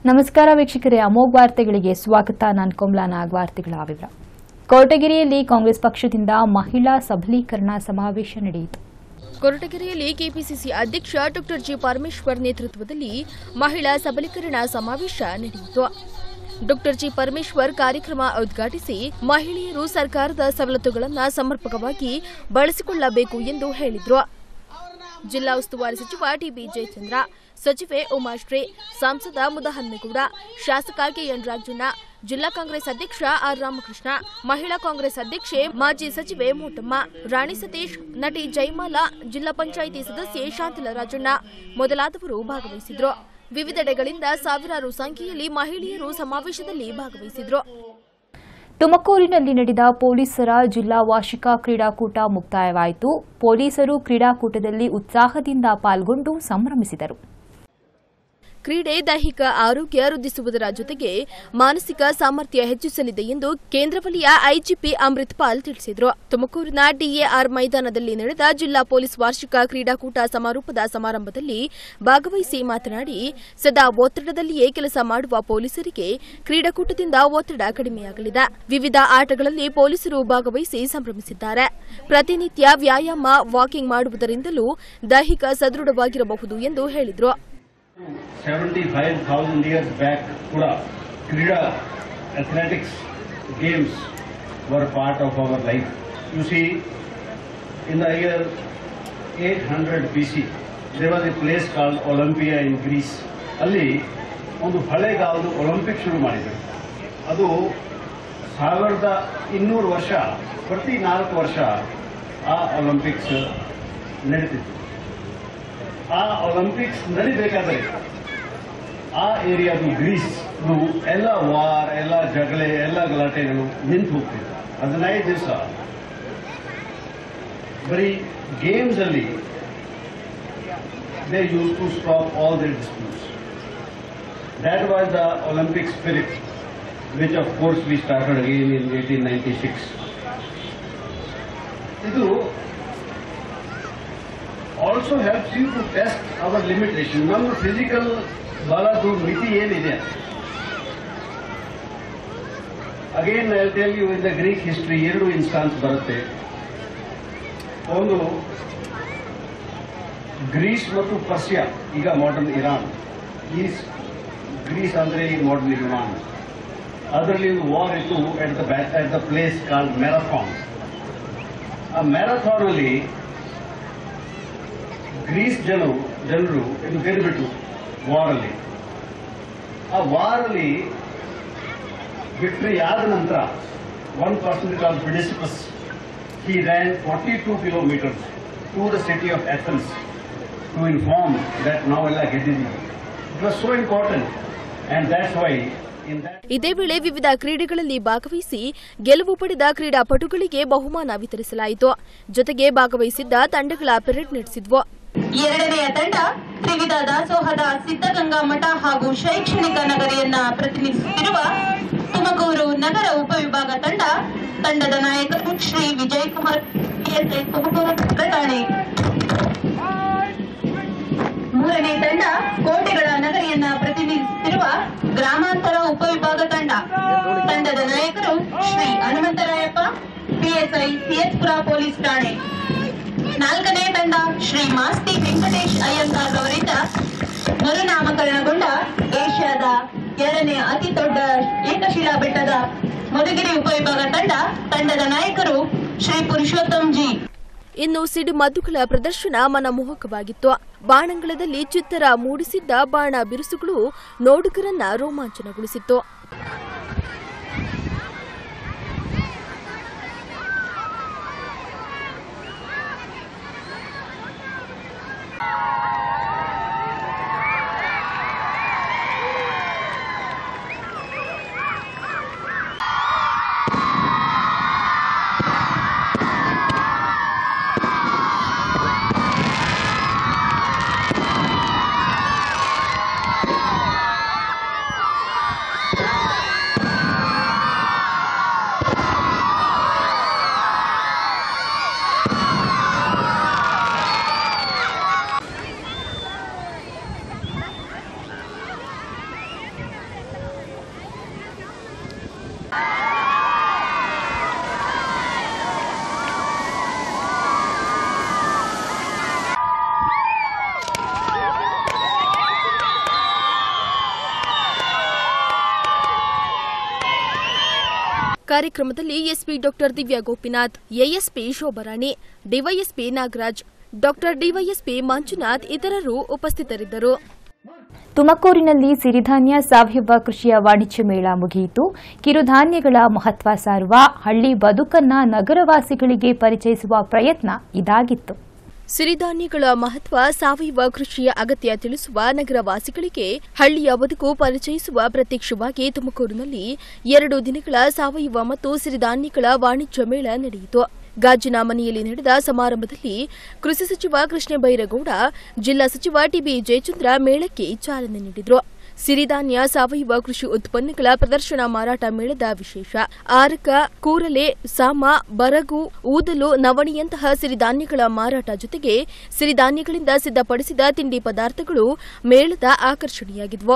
ನಮಸ್ಕಾರ ವೀಕ್ಷಕರೇ ಅಮೋಘ್ ವಾರ್ತೆಗಳಿಗೆ ಸ್ವಾಗತ ನಾನು ಕೋಮ್ಲಾ ನಾಗ್ ವಾರ್ತೆಗಳ ವಿವರ ಕೋಟಗಿರಿಯಲ್ಲಿ ಕಾಂಗ್ರೆಸ್ ಪಕ್ಷದಿಂದ ಮಹಿಳಾ ಸಬಲೀಕರಣ ಸಮಾವೇಶ ನಡೆಯಿತು ಕೊರಟಗೆರೆಯಲ್ಲಿ ಕೆಪಿಸಿಸಿ ಅಧ್ಯಕ್ಷ ಡಾಕ್ಟರ್ ಜಿ ಪರಮೇಶ್ವರ್ ನೇತೃತ್ವದಲ್ಲಿ ಮಹಿಳಾ ಸಬಲೀಕರಣ ಸಮಾವೇಶ ನಡೆಯಿತು ಡಾಕ್ಟರ್ ಜಿ ಪರಮೇಶ್ವರ್ ಕಾರ್ಯಕ್ರಮ ಉದ್ಘಾಟಿಸಿ ಮಹಿಳೆಯರು ಸರ್ಕಾರದ ಸವಲತ್ತುಗಳನ್ನು ಸಮರ್ಪಕವಾಗಿ ಬಳಸಿಕೊಳ್ಳಬೇಕು ಎಂದು ಹೇಳಿದರು ಜಿಲ್ಲಾ ಉಸ್ತುವಾರಿ ಸಚಿವ ಟಿಬಿ ಜಯಚಂದ್ರ ಸಚಿವೆ ಉಮಾಶ್ರೀ ಸಂಸದ ಮುದಹನ್ಮೇಗೌಡ ಶಾಸಕ ಕೆಎನ್ ರಾಜಣ್ಣ ಜಿಲ್ಲಾ ಕಾಂಗ್ರೆಸ್ ಅಧ್ಯಕ್ಷ ಆರ್ ರಾಮಕೃಷ್ಣ ಮಹಿಳಾ ಕಾಂಗ್ರೆಸ್ ಅಧ್ಯಕ್ಷೆ ಮಾಜಿ ಸಚಿವೆ ಮೋಟಮ್ಮ ರಾಣಿ ಸತೀಶ್ ನಟಿ ಜಯಮಾಲಾ ಜಿಲ್ಲಾ ಪಂಚಾಯಿತಿ ಸದಸ್ಯೆ ಶಾಂತಿಲಾ ರಾಜಣ್ಣ ಮೊದಲಾದವರು ಭಾಗವಹಿಸಿದ್ರು ವಿವಿಧೆಡೆಗಳಿಂದ ಸಾವಿರಾರು ಸಂಖ್ಯೆಯಲ್ಲಿ ಮಹಿಳೆಯರು ಸಮಾವೇಶದಲ್ಲಿ ಭಾಗವಹಿಸಿದ್ರು ತುಮಕೂರಿನಲ್ಲಿ ನಡೆದ ಪೊಲೀಸರ ಜಿಲ್ಲಾ ವಾರ್ಷಿಕ ಕ್ರೀಡಾಕೂಟ ಮುಕ್ತಾಯವಾಯಿತು ಪೊಲೀಸರು ಕ್ರೀಡಾಕೂಟದಲ್ಲಿ ಉತ್ಸಾಹದಿಂದ ಪಾಲ್ಗೊಂಡು ಸಂಭ್ರಮಿಸಿದರು ಕ್ರೀಡೆ ದೈಹಿಕ ಆರೋಗ್ಯ ವೃದ್ಧಿಸುವುದರ ಜೊತೆಗೆ ಮಾನಸಿಕ ಸಾಮರ್ಥ್ಯ ಹೆಚ್ಚಿಸಲಿದೆ ಎಂದು ಕೇಂದ್ರ ವಲಯ ಐಜಿಪಿ ಅಮೃತ್ ಪಾಲ್ ತಿಳಿಸಿದರು ತುಮಕೂರಿನ ಡಿಎಆರ್ ಮೈದಾನದಲ್ಲಿ ನಡೆದ ಜಿಲ್ಲಾ ಪೊಲೀಸ್ ವಾರ್ಷಿಕ ಕ್ರೀಡಾಕೂಟ ಸಮಾರೋಪದ ಸಮಾರಂಭದಲ್ಲಿ ಭಾಗವಹಿಸಿ ಮಾತನಾಡಿ ಸದಾ ಒತ್ತಡದಲ್ಲಿಯೇ ಕೆಲಸ ಮಾಡುವ ಪೊಲೀಸರಿಗೆ ಕ್ರೀಡಾಕೂಟದಿಂದ ಒತ್ತಡ ಕಡಿಮೆಯಾಗಲಿದೆ ವಿವಿಧ ಆಟಗಳಲ್ಲಿ ಪೊಲೀಸರು ಭಾಗವಹಿಸಿ ಸಂಭ್ರಮಿಸಿದ್ದಾರೆ ಪ್ರತಿನಿತ್ಯ ವ್ಯಾಯಾಮ ವಾಕಿಂಗ್ ಮಾಡುವುದರಿಂದಲೂ ದೈಹಿಕ ಸದೃಢವಾಗಿರಬಹುದು ಎಂದು ಹೇಳಿದರು 75,000 years back ಕೂಡ ಕ್ರೀಡಾ athletics games were part of our life. You see, in the year 800 BC, there was a place called Olympia in Greece. ಅಲ್ಲಿ ಒಂದು ಹಳೆಗಾಲದ ಒಲಿಂಪಿಕ್ ಶುರು ಮಾಡಿದರು ಅದು ಸಾವಿರದ ಇನ್ನೂರು ವರ್ಷ ಪ್ರತಿ ನಾಲ್ಕು ವರ್ಷ ಆ ಒಲಿಂಪಿಕ್ಸ್ ನಡೀತಿತ್ತು ಆ ಒಲಿಂಪಿಕ್ಸ್ ನಡಿಬೇಕಾದ್ರೆ ಆ ಏರಿಯಾದು ಗ್ರೀಸ್ ಎಲ್ಲ ವಾರ್ ಎಲ್ಲ ಜಗಳ ಎಲ್ಲ ಗಲಾಟೆಗಳು ನಿಂತು ಹೋಗ್ತಿತ್ತು ಹದಿನೈದು ದಿವಸ ಬರೀ ಗೇಮ್ಸ್ ಅಲ್ಲಿ they use to stop all the disputes that was the Olympic spirit which of course we started again in eighteen ninety six ಇದು also helps you to test our limitation ನಮ್ಮ ಫಿಸಿಕಲ್ ಬಲದು ಮಿತಿ ಏನಿದೆ again I tell you in the Greek history ಎರಡು instance ಬರುತ್ತೆ ಒಂದು Greece ಮತ್ತು ಪರ್ಸಿಯಾ ಈಗ ಮಾಡರ್ನ್ ಇರಾನ್ ಈ ಗ್ರೀಸ್ ಅಂದ್ರೆ ಈ ಮಾಡರ್ನ್ ಇರಾನ್ ಅದರಲ್ಲಿ ಒಂದು ವಾರ್ ಇತ್ತು at the at the place called Marathon ಆ ಮ್ಯಾರಥಾನ್ ಅಲ್ಲಿ ಗ್ರೀಸ್ ಜನ ಜನರು ಇದು ಗೆದ್ಬಿಟ್ಟು ವಾರಲ್ಲಿ ಆ ವಾರಲ್ಲಿ ವಿಕ್ಟ್ರಿ ಆದ ನಂತರ one person call Phidippides he ran forty two kilometres to the city of Athens to inform that ನಾವೆಲ್ಲ ಗೆದ್ದಿದ್ದೀವಿ it was so important and that's why in that ಇದೇ ವೇಳೆ ವಿವಿಧ ಕ್ರೀಡೆಗಳಲ್ಲಿ ಭಾಗವಹಿಸಿ ಗೆಲುವು ಪಡೆದ ಕ್ರೀಡಾಪಟುಗಳಿಗೆ ಬಹುಮಾನ ವಿತರಿಸಲಾಯಿತು ಜೊತೆಗೆ ಭಾಗವಹಿಸಿದ್ದ ತಂಡಗಳ ಪೆರೇಡ್ ನಡೆಸಿದ್ವು ಎರಡನೆಯ ತಂಡ ತ್ರಿವಿಧ ದಾಸೋಹದ ಸಿದ್ಧಗಂಗಾ ಮಠ ಹಾಗೂ ಶೈಕ್ಷಣಿಕ ನಗರಿಯನ್ನ ಪ್ರತಿನಿಧಿಸುತ್ತಿರುವ ತುಮಕೂರು ನಗರ ಉಪವಿಭಾಗ ತಂಡ ತಂಡದ ನಾಯಕರು ಶ್ರೀ ವಿಜಯ್ ಕುಮಾರ್ PSI ತುಮಕೂರು ಠಾಣೆ ಮೂರನೇ ತಂಡ ಕೋಟೆಗಳ ನಗರಿಯನ್ನ ಪ್ರತಿನಿಧಿಸುತ್ತಿರುವ ಗ್ರಾಮಾಂತರ ಉಪವಿಭಾಗ ತಂಡ ತಂಡದ ನಾಯಕರು ಶ್ರೀ ಹನುಮಂತರಾಯಪ್ಪ ಪಿಎಸ್ಐ ಸಿಎಸ್ಪುರ ಪೊಲೀಸ್ ಠಾಣೆ ನಾಲ್ಕನೇ ತಂಡ ಶ್ರೀ ಮಾಸ್ತಿ ವೆಂಕಟೇಶ್ ಅಯ್ಯಂಗಾರ್ ಅವರಿಂದ ಮರುನಾಮಕರಣಗೊಂಡ ಏಷ್ಯಾದ ಎರಡನೇ ಅತಿ ದೊಡ್ಡ ಏಕಶಿಲಾ ಬೆಟ್ಟದ ಮಧುಗಿರಿ ಉಪವಿಭಾಗ ತಂಡ ತಂಡದ ನಾಯಕರು ಶ್ರೀ ಪುರುಷೋತ್ತಮ್ ಜಿ ಇನ್ನು ಸಿಡಿಮದ್ದುಗಳ ಪ್ರದರ್ಶನ ಮನಮೋಹಕವಾಗಿತ್ತು ಬಾಣಂಗಳದಲ್ಲಿ ಚಿತ್ತರ ಮೂಡಿಸಿದ್ದ ಬಾಣ ಬಿರುಸುಗಳು ನೋಡುಗರನ್ನ ರೋಮಾಂಚನಗೊಳಿಸಿತ್ತು ಕಾರ್ಯಕ್ರಮದಲ್ಲಿ SP doctor Divya Gopinath ASP Shobharani DYSP Nagaraj doctor DYSP Manjunath ಇತರರು ಉಪಸ್ಥಿತರಿದ್ದರು ತುಮಕೂರಿನಲ್ಲಿ ಸಿರಿಧಾನ್ಯ ಸಾವಯವ ಕೃಷಿಯ ವಾಣಿಜ್ಯ ಮೇಳ ಮುಗಿಯಿತು ಕಿರುಧಾನ್ಯಗಳ ಮಹತ್ವ ಸಾರುವ ಹಳ್ಳಿ ಬದುಕನ್ನ ನಗರವಾಸಿಗಳಿಗೆ ಪರಿಚಯಿಸುವ ಪ್ರಯತ್ನ ಇದಾಗಿತ್ತು ಸಿರಿಧಾನ್ಯಗಳ ಮಹತ್ವ ಸಾವಯವ ಕೃಷಿಯ ಅಗತ್ಯ ತಿಳಿಸುವ ನಗರವಾಸಿಗಳಿಗೆ ಹಳ್ಳಿಯ ಬದುಕು ಪರಿಚಯಿಸುವ ಪ್ರತ್ಯಕ್ಷವಾಗಿ ತುಮಕೂರಿನಲ್ಲಿ ಎರಡು ದಿನಗಳ ಸಾವಯವ ಮತ್ತು ಸಿರಿಧಾನ್ಯಗಳ ವಾಣಿಜ್ಯ ಮೇಳ ನಡೆಯಿತು ಗಾಜಿನ ಮನೆಯಲ್ಲಿ ನಡೆದ ಸಮಾರಂಭದಲ್ಲಿ ಕೃಷಿ ಸಚಿವ ಕೃಷ್ಣ ಬೈರೇಗೌಡ ಜಿಲ್ಲಾ ಸಚಿವ ಟಿಬಿ ಜಯಚಂದ್ರ ಮೇಳಕ್ಕೆ ಚಾಲನೆ ನೀಡಿದರು ಸಿರಿಧಾನ್ಯ ಸಾವಯವ ಕೃಷಿ ಉತ್ಪನ್ನಗಳ ಪ್ರದರ್ಶನ ಮಾರಾಟ ಮೇಳದ ವಿಶೇಷ ಆರಕ ಕೂರಲೆ ಸಾಮ ಬರಗು ಊದಲು ನವಣಿಯಂತಹ ಸಿರಿಧಾನ್ಯಗಳ ಮಾರಾಟ ಜೊತೆಗೆ ಸಿರಿಧಾನ್ಯಗಳಿಂದ ಸಿದ್ಧಪಡಿಸಿದ ತಿಂಡಿ ಪದಾರ್ಥಗಳು ಮೇಳದ ಆಕರ್ಷಣೆಯಾಗಿದ್ವು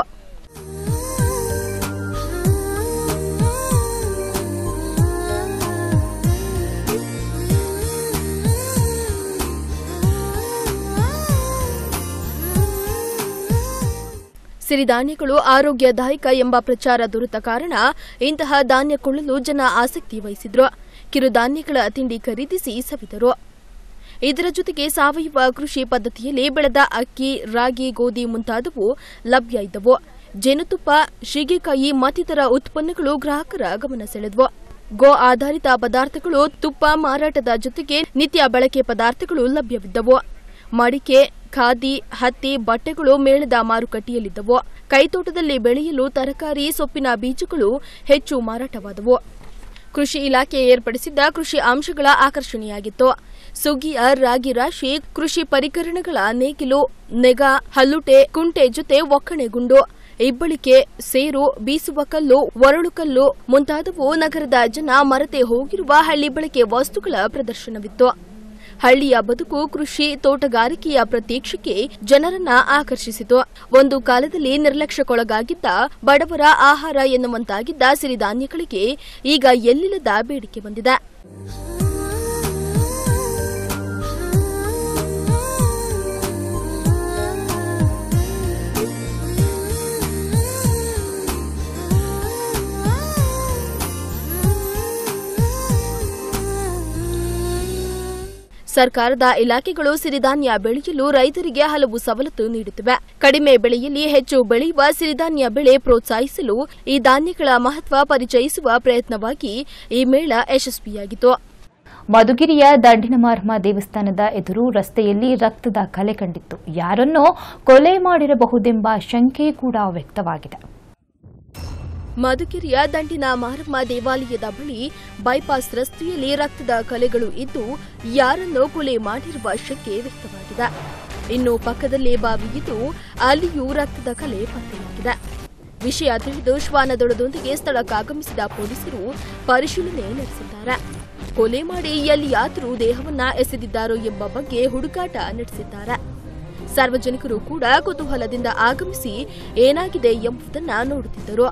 ಸಿರಿಧಾನ್ಯಗಳು ಆರೋಗ್ಯದಾಯಕ ಎಂಬ ಪ್ರಚಾರ ದೊರೆತ ಕಾರಣ ಇಂತಹ ಧಾನ್ಯ ಕೊಳ್ಳಲು ಜನ ಆಸಕ್ತಿ ವಹಿಸಿದ್ರು ಕಿರುಧಾನ್ಯಗಳ ತಿಂಡಿ ಖರೀದಿಸಿ ಸವಿದರು ಇದರ ಜೊತೆಗೆ ಸಾವಯವ ಕೃಷಿ ಪದ್ಧತಿಯಲ್ಲಿ ಬೆಳೆದ ಅಕ್ಕಿ ರಾಗಿ ಗೋಧಿ ಮುಂತಾದವು ಲಭ್ಯ ಇದ್ದವು ಜೇನುತುಪ್ಪ ಶೀಗೆಕಾಯಿ ಮತ್ತಿತರ ಉತ್ಪನ್ನಗಳು ಗ್ರಾಹಕರ ಗಮನ ಸೆಳೆದವು ಗೋ ಆಧಾರಿತ ಪದಾರ್ಥಗಳು ತುಪ್ಪ ಮಾರಾಟದ ಜೊತೆಗೆ ನಿತ್ಯ ಬಳಕೆ ಪದಾರ್ಥಗಳು ಲಭ್ಯವಿದ್ದವು ಮಡಿಕೆ ಖಾದಿ ಹತ್ತಿ ಬಟ್ಟೆಗಳು ಮೇಳದ ಮಾರುಕಟ್ಟೆಯಲ್ಲಿದ್ದವು ಕೈತೋಟದಲ್ಲಿ ಬೆಳೆಯಲು ತರಕಾರಿ ಸೊಪ್ಪಿನ ಬೀಜಗಳು ಹೆಚ್ಚು ಮಾರಾಟವಾದವು ಕೃಷಿ ಇಲಾಖೆ ಏರ್ಪಡಿಸಿದ್ದ ಕೃಷಿ ಅಂಶಗಳ ಆಕರ್ಷಣೆಯಾಗಿತ್ತು ಸುಗ್ಗಿಯ ರಾಗಿ ರಾಶಿ ಕೃಷಿ ಪರಿಕರಣಗಳ ನೇಗಿಲು ನೆಗ ಹಲ್ಲುಟೆ ಕುಂಟೆ ಜೊತೆ ಒಕ್ಕಣೆಗುಂಡು ಇಬ್ಬಳಿಕೆ ಸೇರು ಬೀಸುವ ಕಲ್ಲು ಒರಳು ಕಲ್ಲು ಮುಂತಾದವು ನಗರದ ಜನ ಮರೆತೇ ಹೋಗಿರುವ ಹಳ್ಳಿ ಬಳಕೆ ವಸ್ತುಗಳ ಪ್ರದರ್ಶನವಿತ್ತು ಹಳ್ಳಿಯ ಬದುಕು ಕೃಷಿ ತೋಟಗಾರಿಕೆಯ ಪ್ರತ್ಯಕ್ಷಕ್ಕೆ ಜನರನ್ನ ಆಕರ್ಷಿಸಿತು ಒಂದು ಕಾಲದಲ್ಲಿ ನಿರ್ಲಕ್ಷ್ಯಕ್ಕೊಳಗಾಗಿದ್ದ ಬಡವರ ಆಹಾರ ಎನ್ನುವಂತಾಗಿದ್ದ ಸಿರಿಧಾನ್ಯಗಳಿಗೆ ಈಗ ಎಲ್ಲಿಲ್ಲದ ಬೇಡಿಕೆ ಬಂದಿದೆ ಸರ್ಕಾರದ ಇಲಾಖೆಗಳು ಸಿರಿಧಾನ್ಯ ಬೆಳೆಯಲು ರೈತರಿಗೆ ಹಲವು ಸವಲತ್ತು ನೀಡುತ್ತಿವೆ ಕಡಿಮೆ ಬೆಳೆಯಲ್ಲಿ ಹೆಚ್ಚು ಬೆಳೆಯುವ ಸಿರಿಧಾನ್ಯ ಬೆಳೆ ಪ್ರೋತ್ಸಾಹಿಸಲು ಈ ಧಾನ್ಯಗಳ ಮಹತ್ವ ಪರಿಚಯಿಸುವ ಪ್ರಯತ್ನವಾಗಿ ಈ ಮೇಳ ಯಶಸ್ವಿಯಾಗಿತು ಮಧುಗಿರಿಯ ದಂಡಿನಮಾರಮ್ಮ ದೇವಸ್ಥಾನದ ಎದುರು ರಸ್ತೆಯಲ್ಲಿ ರಕ್ತದ ಕಲೆ ಕಂಡಿತ್ತು ಯಾರನ್ನೋ ಕೊಲೆ ಮಾಡಿರಬಹುದೆಂಬ ಶಂಕೆ ಕೂಡ ವ್ಯಕ್ತವಾಗಿದೆ ಮಧುಗಿರಿಯ ದಂಡಿನ ಮಾರಮ್ಮ ದೇವಾಲಯದ ಬಳಿ ಬೈಪಾಸ್ ರಸ್ತೆಯಲ್ಲಿ ರಕ್ತದ ಕಲೆಗಳು ಇದ್ದು ಯಾರನ್ನೋ ಕೊಲೆ ಮಾಡಿರುವ ಶಂಕೆ ವ್ಯಕ್ತವಾಗಿದೆ ಇನ್ನು ಪಕ್ಕದಲ್ಲೇ ಬಾವಿ ಇದ್ದು ಅಲ್ಲಿಯೂ ರಕ್ತದ ಕಲೆ ಪತ್ತೆಯಾಗಿದೆ ವಿಷಯ ತಿಳಿದು ಶ್ವಾನದೊಳದೊಂದಿಗೆ ಸ್ಥಳಕ್ಕಾಗಮಿಸಿದ ಪೊಲೀಸರು ಪರಿಶೀಲನೆ ನಡೆಸಿದ್ದಾರೆ ಕೊಲೆ ಮಾಡಿ ಎಲ್ಲಿಯಾದರೂ ದೇಹವನ್ನ ಎಸೆದಿದ್ದಾರೋ ಎಂಬ ಬಗ್ಗೆ ಹುಡುಕಾಟ ನಡೆಸಿದ್ದಾರೆ ಸಾರ್ವಜನಿಕರು ಕೂಡ ಕುತೂಹಲದಿಂದ ಆಗಮಿಸಿ ಏನಾಗಿದೆ ಎಂಬುದನ್ನ ನೋಡುತ್ತಿದ್ದರು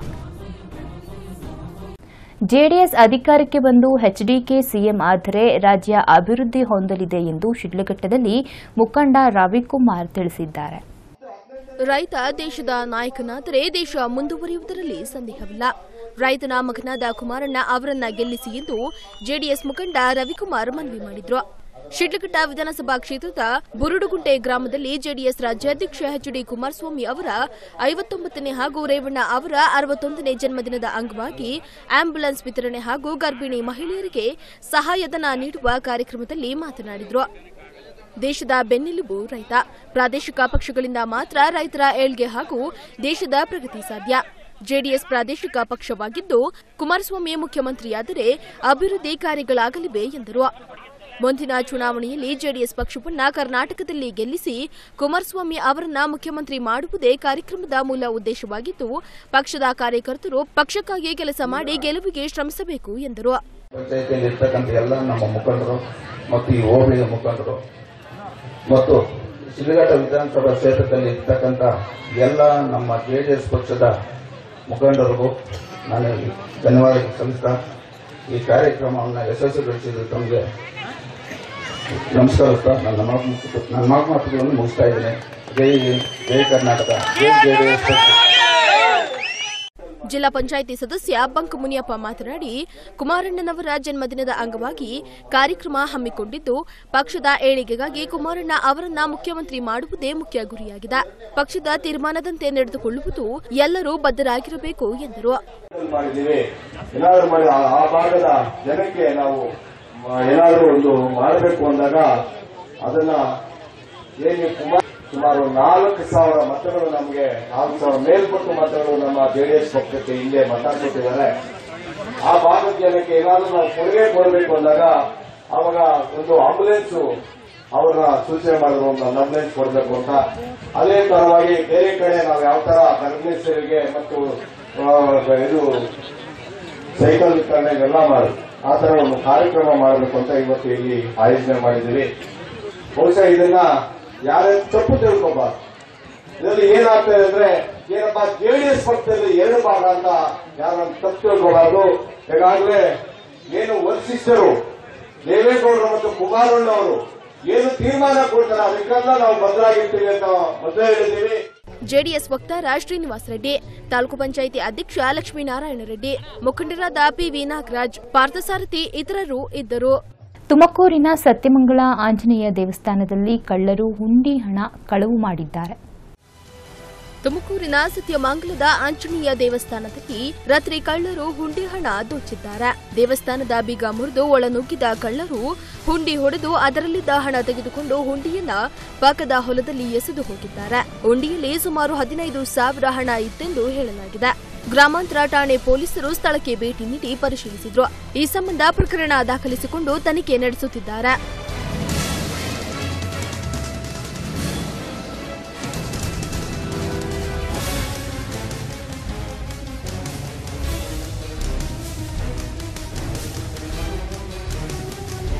ಜೆಡಿಎಸ್ ಅಧಿಕಾರಕ್ಕೆ ಬಂದು ಎಚ್ಡಿಕೆ ಸಿಎಂ ಆದರೆ ರಾಜ್ಯ ಅಭಿವೃದ್ಧಿ ಹೊಂದಲಿದೆ ಎಂದು ಶಿಡ್ಲಘಟ್ಟದಲ್ಲಿ ಮುಖಂಡ ರವಿಕುಮಾರ್ ತಿಳಿಸಿದ್ದಾರೆ ರೈತ ದೇಶದ ನಾಯಕನಾದರೆ ದೇಶ ಮುಂದುವರಿಯುವುದರಲ್ಲಿ ಸಂದೇಹವಿಲ್ಲ ರೈತನ ಮಗನಾದ ಕುಮಾರಣ್ಣ ಅವರನ್ನ ಗೆಲ್ಲಿಸಿ ಎಂದು ಜೆಡಿಎಸ್ ಮುಖಂಡ ರವಿಕುಮಾರ್ ಮನವಿ ಮಾಡಿದ್ರು ಶಿಡ್ಲಘಟ್ಟ ವಿಧಾನಸಭಾ ಕ್ಷೇತ್ರದ ಬುರುಡುಗುಂಟೆ ಗ್ರಾಮದಲ್ಲಿ ಜೆಡಿಎಸ್ ರಾಜ್ಯಾಧ್ಯಕ್ಷ ಎಚ್ ಡಿ ಕುಮಾರಸ್ವಾಮಿ ಅವರ ಐವತ್ತೊಂಬತ್ತನೇ ಹಾಗೂ ರೇವಣ್ಣ ಅವರ ಅರವತ್ತೊಂದನೇ ಜನ್ಮದಿನದ ಅಂಗವಾಗಿ ಆಂಬ್ಯುಲೆನ್ಸ್ ವಿತರಣೆ ಹಾಗೂ ಗರ್ಭಿಣಿ ಮಹಿಳೆಯರಿಗೆ ಸಹಾಯಧನ ನೀಡುವ ಕಾರ್ಯಕ್ರಮದಲ್ಲಿ ಮಾತನಾಡಿದ್ರು ದೇಶದ ಬೆನ್ನೆಲುಬು ರೈತ ಪ್ರಾದೇಶಿಕ ಪಕ್ಷಗಳಿಂದ ಮಾತ್ರ ರೈತರ ಏಳ್ಗೆ ಹಾಗೂ ದೇಶದ ಪ್ರಗತಿ ಸಾಧ್ಯ ಜೆಡಿಎಸ್ ಪ್ರಾದೇಶಿಕ ಪಕ್ಷವಾಗಿದ್ದು ಕುಮಾರಸ್ವಾಮಿ ಮುಖ್ಯಮಂತ್ರಿಯಾದರೆ ಅಭಿವೃದ್ಧಿ ಕಾರ್ಯಗಳಾಗಲಿವೆ ಎಂದರು ಮುಂದಿನ ಚುನಾವಣೆಯಲ್ಲಿ ಜೆಡಿಎಸ್ ಪಕ್ಷವನ್ನ ಕರ್ನಾಟಕದಲ್ಲಿ ಗೆಲ್ಲಿಸಿ ಕುಮಾರಸ್ವಾಮಿ ಅವರನ್ನ ಮುಖ್ಯಮಂತ್ರಿ ಮಾಡುವುದೇ ಕಾರ್ಯಕ್ರಮದ ಮೂಲ ಉದ್ದೇಶವಾಗಿದ್ದು ಪಕ್ಷದ ಕಾರ್ಯಕರ್ತರು ಪಕ್ಷಕ್ಕಾಗಿ ಕೆಲಸ ಮಾಡಿ ಗೆಲುವಿಗೆ ಶ್ರಮಿಸಬೇಕು ಎಂದರು ಪಂಚಾಯತಿಯಲ್ಲಿ ಇರ್ತಕ್ಕಂಥ ಎಲ್ಲ ನಮ್ಮ ಮುಖಂಡರು ಮತ್ತು ಈ ಹೋಬಳಿಯ ಮುಖಂಡರು ಮತ್ತು ಶಿಲಘಟ್ಟ ವಿಧಾನಸಭಾ ಕ್ಷೇತ್ರದಲ್ಲಿ ಇರ್ತಕ್ಕಂಥ ಎಲ್ಲ ನಮ್ಮ ಜೆಡಿಎಸ್ ಪಕ್ಷದ ಮುಖಂಡರಿಗೂ ನಾನು ಧನ್ಯವಾದ ಸಲ್ಲಿಸ್ತಾ ಈ ಕಾರ್ಯಕ್ರಮವನ್ನು ಯಶಸ್ವಿಗೊಳಿಸಿದ ತಮಗೆ ನಮಸ್ಕಾರ ನನ್ನ ಮಾತು ನನ್ನ ಮಾತು ಮಾತುಗಳನ್ನು ಮುಗಿಸ್ತಾ ಇದ್ದೇನೆ ಜೈ ಜೈ ಕರ್ನಾಟಕ ಜೈ ಜೆಡಿಎಸ್ ಪಕ್ಷ ಜಿಲ್ಲಾ ಪಂಚಾಯಿತಿ ಸದಸ್ಯ ಬಂಕ್ ಮುನಿಯಪ್ಪ ಮಾತನಾಡಿ ಕುಮಾರಣ್ಣನವರ ಜನ್ಮದಿನದ ಅಂಗವಾಗಿ ಕಾರ್ಯಕ್ರಮ ಹಮ್ಮಿಕೊಂಡಿದ್ದು ಪಕ್ಷದ ಏಳಿಗೆಗಾಗಿ ಕುಮಾರಣ್ಣ ಅವರನ್ನ ಮುಖ್ಯಮಂತ್ರಿ ಮಾಡುವುದೇ ಮುಖ್ಯ ಗುರಿಯಾಗಿದೆ ಪಕ್ಷದ ತೀರ್ಮಾನದಂತೆ ನಡೆದುಕೊಳ್ಳುವುದು ಎಲ್ಲರೂ ಬದ್ಧರಾಗಿರಬೇಕು ಎಂದರು ಮಾಡಿದ್ದೀವಿ ಏನಾದ್ರು ಮಾಡಿ ಆ- ಆ ಭಾಗದ ಜನಕ್ಕೆ ನಾವು ಮ- ಏನಾದ್ರು ಒಂದು ಮಾಡಬೇಕು ಅಂದಾಗ ಅದನ್ನ ಏನು ಕುಮಾರ್ ಸುಮಾರು ನಾಲ್ಕು ಸಾವಿರ ಮತಗಳು ನಮಗೆ ನಾಲ್ಕು ಸಾವಿರ ಮೇಲ್ಪಟ್ಟು ಮತಗಳು ನಮ್ಮ ಜೆಡಿಎಸ್ ಪಕ್ಷಕ್ಕೆ ಹಿಂದೆ ಮತ ಕೊಟ್ಟಿದ್ದಾರೆ ಆ ಭಾಗದ ಜನಕ್ಕೆ ಏನಾದ್ರು ನಾವು ಕೊಡುಗೆ ಕೊಡಬೇಕು ಅಂದಾಗ ಅವಾಗ ಒಂದು ಆಂಬುಲೆನ್ಸ್ ಅವ್ರನ್ನ ಸೂಚನೆ ಮಾಡಿದ್ರು ಒಂದು ಆಂಬುಲೆನ್ಸ್ ಕೊಡಬೇಕು ಅಂತ ಅದೇ ತರವಾಗಿ ಬೇರೆ ಕಡೆ ನಾವು ಯಾವ ತರ ಗರ್ಭಿಣಿಯರಿಗೆ ಮತ್ತು ಆ, ಇದು ಸೈಕಲ್ ವಿತರಣೆ ಇವೆಲ್ಲ ಮಾಡಿ ಆ ತರ ಒಂದು ಕಾರ್ಯಕ್ರಮ ಮಾಡಬೇಕು ಅಂತ ಇವತ್ತು ಇಲ್ಲಿ ಆಯೋಜನೆ ಮಾಡಿದ್ದೀವಿ ಬಹುಶಃ ಇದನ್ನ ಯಾರೇ ತಪ್ಪು ತಿಳ್ಕೊಬಾರ್ದು ಇದರಲ್ಲಿ ಏನಾಗ್ತದೆ ಅಂದ್ರೆ ಏನಪ್ಪ ಜೆಡಿಎಸ್ ಪಕ್ಷದಲ್ಲಿ ಎರಡು ಭಾಗ ಅಂತ ಯಾರು ತಪ್ಪು ತಿಳ್ಕೊಬಾರ್ದು ಈಗಾಗಲೇ ಏನು ವರಿಷ್ಠರು ದೇವೇಗೌಡರು ಮತ್ತು ಕುಮಾರಣ್ಣವರು ಏನು ತೀರ್ಮಾನ ಕೊಡ್ತಾರೆ ಅದಕ್ಕೆಲ್ಲ ನಾವು ಬದಲಾಗಿರ್ತೀವಿ ಅಂತ ಮೊದಲೇ ಹೇಳಿದ್ದೀವಿ ಜೆಡಿಎಸ್ ವಕ್ತಾರ ಶ್ರೀನಿವಾಸ್ ರೆಡ್ಡಿ ತಾಲೂಕು ಪಂಚಾಯಿತಿ ಅಧ್ಯಕ್ಷ ಲಕ್ಷ್ಮೀನಾರಾಯಣ ರೆಡ್ಡಿ ಮುಖಂಡರಾದ ಪಿವಿ ನಾಗರಾಜ್ ಪಾರ್ಥಸಾರಥಿ ಇತರರು ಇದ್ದರು ತುಮಕೂರಿನ ಸತ್ಯಮಂಗಳ ಆಂಜನೇಯ ದೇವಸ್ಥಾನದಲ್ಲಿ ಕಳ್ಳರು ಹುಂಡಿ ಹಣ ಕಳವು ಮಾಡಿದ್ದಾರೆ ತುಮಕೂರಿನ ಸತ್ಯಮಂಗಲದ ಆಂಜನೇಯ ದೇವಸ್ಥಾನದಲ್ಲಿ ರಾತ್ರಿ ಕಳ್ಳರು ಹುಂಡಿ ಹಣ ದೋಚಿದ್ದಾರೆ ದೇವಸ್ಥಾನದ ಬೀಗ ಮುರಿದು ಒಳನುಗ್ಗಿದ ಕಳ್ಳರು ಹುಂಡಿ ಹೊಡೆದು ಅದರಲ್ಲಿದ್ದ ಹಣ ತೆಗೆದುಕೊಂಡು ಹುಂಡಿಯನ್ನ ಪಕ್ಕದ ಹೊಲದಲ್ಲಿ ಎಸೆದು ಹೋಗಿದ್ದಾರೆ ಹುಂಡಿಯಲ್ಲಿ ಸುಮಾರು ಹದಿನೈದು ಸಾವಿರ ಹಣ ಇತ್ತೆಂದು ಹೇಳಲಾಗಿದೆ ಗ್ರಾಮಾಂತರ ಠಾಣೆ ಪೊಲೀಸರು ಸ್ಥಳಕ್ಕೆ ಭೇಟಿ ನೀಡಿ ಪರಿಶೀಲಿಸಿದ್ರು ಈ ಸಂಬಂಧ ಪ್ರಕರಣ ದಾಖಲಿಸಿಕೊಂಡು ತನಿಖೆ ನಡೆಸುತ್ತಿದ್ದಾರೆ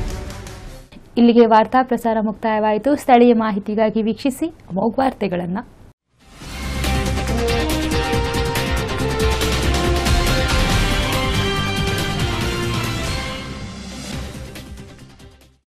ಇಲ್ಲಿಗೆ ವಾರ್ತಾ ಪ್ರಸಾರ ಮುಕ್ತಾಯವಾಯಿತು ಸ್ಥಳೀಯ ಮಾಹಿತಿಗಾಗಿ ವೀಕ್ಷಿಸಿ ಅಮೋಘ ವಾರ್ತೆಗಳನ್ನು